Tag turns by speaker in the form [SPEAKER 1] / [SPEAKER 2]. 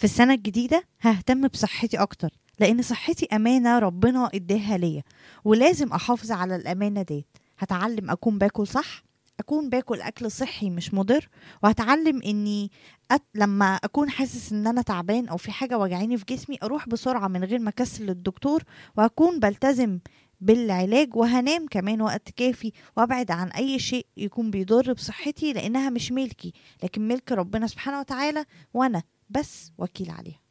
[SPEAKER 1] في السنة الجديدة ههتم بصحتي أكتر لأن صحتي أمانة ربنا إداها ليا ولازم أحافظ على الأمانة ديت هتعلم أكون باكل صح أكون باكل أكل صحي مش مضر وهتعلم إني أت... لما أكون حاسس إن أنا تعبان أو في حاجة وجعاني في جسمي أروح بسرعة من غير ما أكسل للدكتور وأكون بلتزم بالعلاج وهنام كمان وقت كافي وابعد عن اي شيء يكون بيضر بصحتي لانها مش ملكي لكن ملك ربنا سبحانه وتعالى وانا بس وكيل عليها